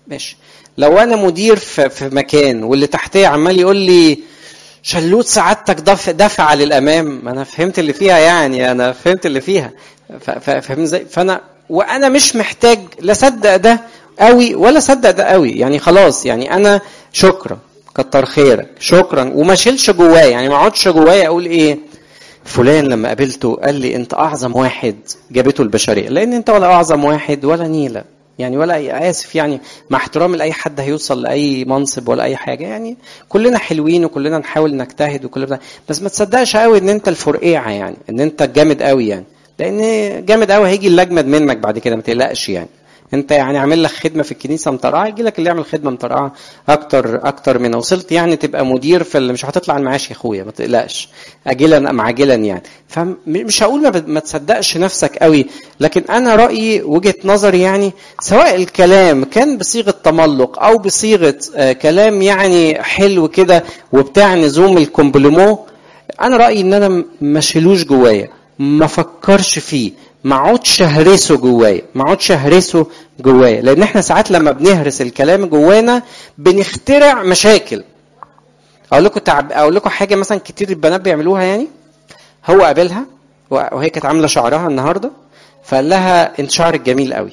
ماشي لو انا مدير في, في مكان واللي تحتيه عمال يقول لي شلوت سعادتك دفع دفع للامام ما انا فهمت اللي فيها يعني انا فهمت اللي فيها ف- ف- فاهم ازاي فانا وانا مش محتاج لا صدق ده قوي ولا صدق ده قوي يعني خلاص يعني انا شكرا كتر خيرك شكرا وما شيلش جوايا يعني ما اقعدش جوايا اقول ايه فلان لما قابلته قال لي انت اعظم واحد جابته البشريه لان انت ولا اعظم واحد ولا نيله يعني ولا أي اسف يعني مع احترامي لاي حد هيوصل لاي منصب ولا اي حاجه يعني كلنا حلوين وكلنا نحاول نجتهد وكلنا بس ما تصدقش قوي ان انت الفرقيعه يعني ان انت جامد قوي يعني لان جامد قوي هيجي اللي اجمد منك بعد كده ما تقلقش يعني انت يعني عامل لك خدمه في الكنيسه مطرقعه يجي لك اللي يعمل خدمه مطرقعه اكتر اكتر من وصلت يعني تبقى مدير في اللي مش هتطلع المعاش يا اخويا ما تقلقش اجلا ام عاجلا يعني فمش هقول ما, ما تصدقش نفسك قوي لكن انا رايي وجهه نظري يعني سواء الكلام كان بصيغه تملق او بصيغه آه كلام يعني حلو كده وبتاع نزوم الكومبليمو انا رايي ان انا ما شيلوش جوايا ما فكرش فيه ما اقعدش اهرسه جوايا ما اقعدش اهرسه جوايا لان احنا ساعات لما بنهرس الكلام جوانا بنخترع مشاكل اقول لكم تعب اقول لكم حاجه مثلا كتير البنات بيعملوها يعني هو قابلها وهي كانت عامله شعرها النهارده فقال لها انت شعرك جميل قوي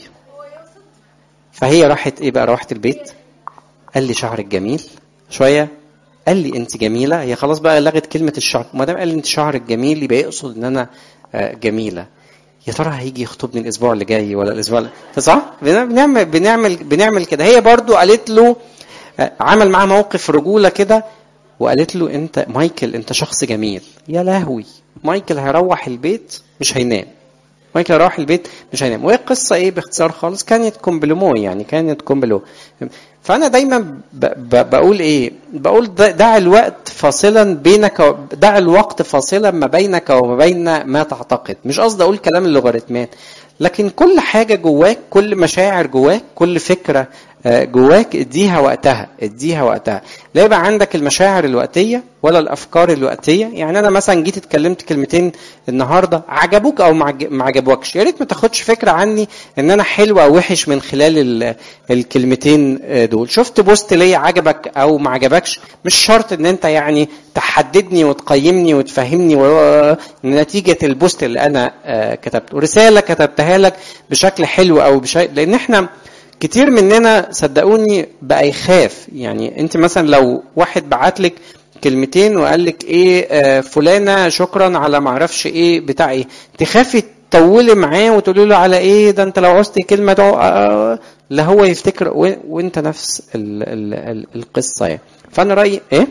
فهي راحت ايه بقى روحت البيت قال لي شعرك جميل شويه قال لي انت جميله هي خلاص بقى لغت كلمه الشعر ما دام قال لي انت شعرك جميل يبقى يقصد ان انا جميله يا ترى هيجي يخطبني الاسبوع اللي جاي ولا الاسبوع اللي صح بنعمل بنعمل بنعمل كده هي برضو قالت له عمل معاه موقف رجوله كده وقالت له انت مايكل انت شخص جميل يا لهوي مايكل هيروح البيت مش هينام مايكل هيروح البيت مش هينام وهي القصه ايه باختصار خالص كانت كومبليمو يعني كانت كومبلو فانا دايما ب ب بقول ايه بقول دع الوقت فاصلا بينك دع الوقت فاصلا ما بينك وما بين ما تعتقد مش قصدي اقول كلام اللوغاريتمات لكن كل حاجه جواك كل مشاعر جواك كل فكره جواك اديها وقتها اديها وقتها لا يبقى عندك المشاعر الوقتيه ولا الافكار الوقتيه يعني انا مثلا جيت اتكلمت كلمتين النهارده عجبوك او ما عجبوكش يا ريت ما تاخدش فكره عني ان انا حلو او وحش من خلال الكلمتين دول شفت بوست ليا عجبك او ما عجبكش مش شرط ان انت يعني تحددني وتقيمني وتفهمني نتيجه البوست اللي انا كتبته رساله كتبتها لك بشكل حلو او بشكل لان احنا كتير مننا صدقوني بقى يخاف يعني انت مثلا لو واحد بعت لك كلمتين وقال لك ايه آه فلانه شكرا على ما اعرفش ايه بتاع ايه تخافي تطولي معاه وتقولي له على ايه ده انت لو عوزتي كلمه ده آه لا هو يفتكر وانت نفس ال ال ال القصه يعني فانا رايي ايه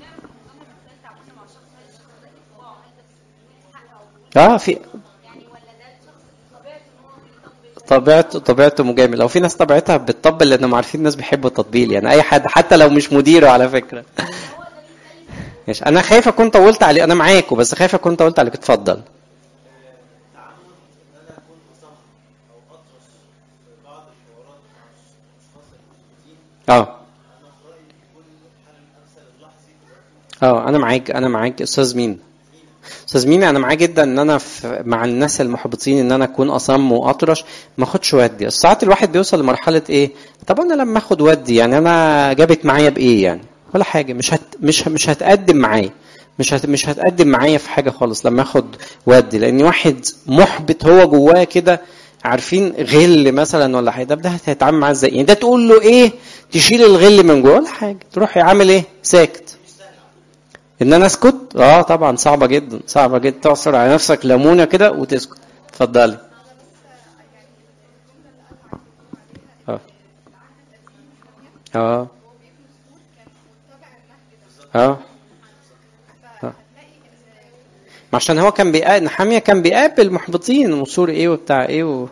اه في طبيعته طبيعته مجامل لو في ناس طبيعتها بتطبل لانهم عارفين الناس بيحبوا التطبيل يعني اي حد حتى لو مش مديره على فكره ماشي انا خايف اكون طولت عليك انا معاكم بس خايف اكون طولت عليك اتفضل اه اه انا معاك انا معاك استاذ مين استاذ ميمي انا معاه جدا ان انا في مع الناس المحبطين ان انا اكون اصم واطرش ما اخدش ودي ساعات الواحد بيوصل لمرحله ايه طب انا لما اخد ودي يعني انا جابت معايا بايه يعني ولا حاجه مش هت مش مش هتقدم معايا مش هت مش هتقدم معايا في حاجه خالص لما اخد ودي لان واحد محبط هو جواه كده عارفين غل مثلا ولا حاجه ده هتتعامل معاه ازاي يعني ده تقول له ايه تشيل الغل من جوه ولا حاجه تروح عامل ايه ساكت ان انا اسكت اه طبعا صعبه جدا صعبه جدا تعصر على نفسك ليمونه كده وتسكت اتفضلي اه اه اه عشان هو كان بيقابل نحاميه كان بيقابل محبطين وصور ايه وبتاع ايه و...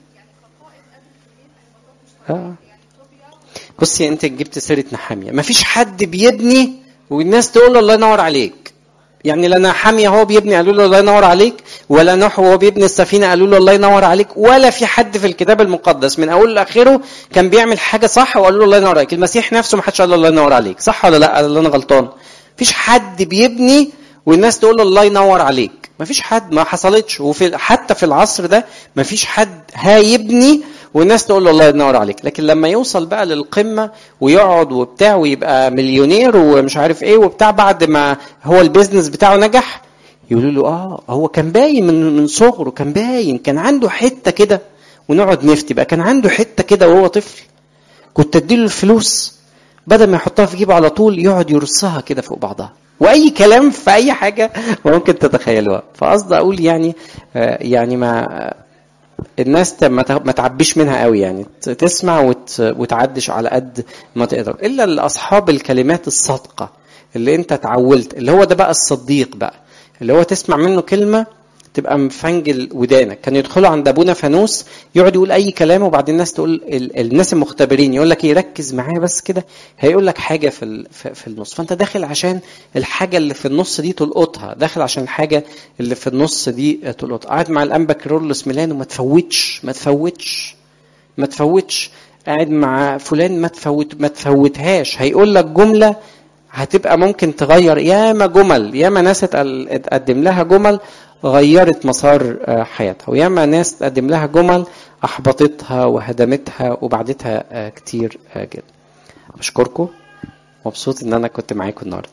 اه بصي انت جبت سيره نحاميه مفيش حد بيبني والناس تقول له الله ينور عليك يعني لا حامية هو بيبني قالوا له الله ينور عليك ولا نوح وهو بيبني السفينة قالوا له الله ينور عليك ولا في حد في الكتاب المقدس من أول لآخره كان بيعمل حاجة صح وقالوا له الله ينور عليك المسيح نفسه ما حدش قال له الله ينور عليك صح ولا لا قال أنا غلطان مفيش حد بيبني والناس تقول له الله ينور عليك مفيش حد ما حصلتش وفي حتى في العصر ده مفيش حد هيبني والناس تقول له الله ينور عليك لكن لما يوصل بقى للقمه ويقعد وبتاع ويبقى مليونير ومش عارف ايه وبتاع بعد ما هو البيزنس بتاعه نجح يقولوا له اه هو كان باين من من صغره كان باين كان عنده حته كده ونقعد نفتي بقى كان عنده حته كده وهو طفل كنت اديله الفلوس بدل ما يحطها في جيبه على طول يقعد يرصها كده فوق بعضها واي كلام في اي حاجه ممكن تتخيلوها فقصدي اقول يعني آه، يعني ما الناس ت- ما ت- ما تعبيش منها قوي يعني ت- تسمع وت- وتعدش على قد ما تقدر الا لاصحاب الكلمات الصادقه اللي انت اتعولت اللي هو ده بقى الصديق بقى اللي هو تسمع منه كلمه تبقى مفنجل ودانك كان يدخلوا عند ابونا فانوس يقعد يقول اي كلام وبعدين الناس تقول ال- الناس المختبرين يقول لك ايه ركز معايا بس كده هيقول لك حاجه في ال- في في النص فانت داخل عشان الحاجه اللي في النص دي تلقطها داخل عشان الحاجه اللي في النص دي تلقطها قاعد مع الانبا كيرلس ميلان وما تفوتش ما تفوتش ما تفوتش قاعد مع فلان ما تفوت ما تفوتهاش هيقول لك جمله هتبقى ممكن تغير ياما جمل ياما ناس اتقل- اتقدم لها جمل غيرت مسار آه، حياتها وياما ناس تقدم لها جمل احبطتها وهدمتها وبعدتها آه، كتير آه، جدا بشكركم مبسوط ان انا كنت معاكم النهارده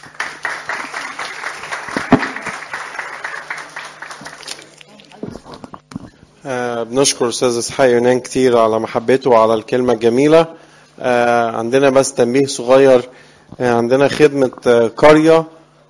آه، بنشكر استاذ اسحاق يونان كتير على محبته وعلى الكلمه الجميله آه، عندنا بس تنبيه صغير آه، عندنا خدمه آه، قريه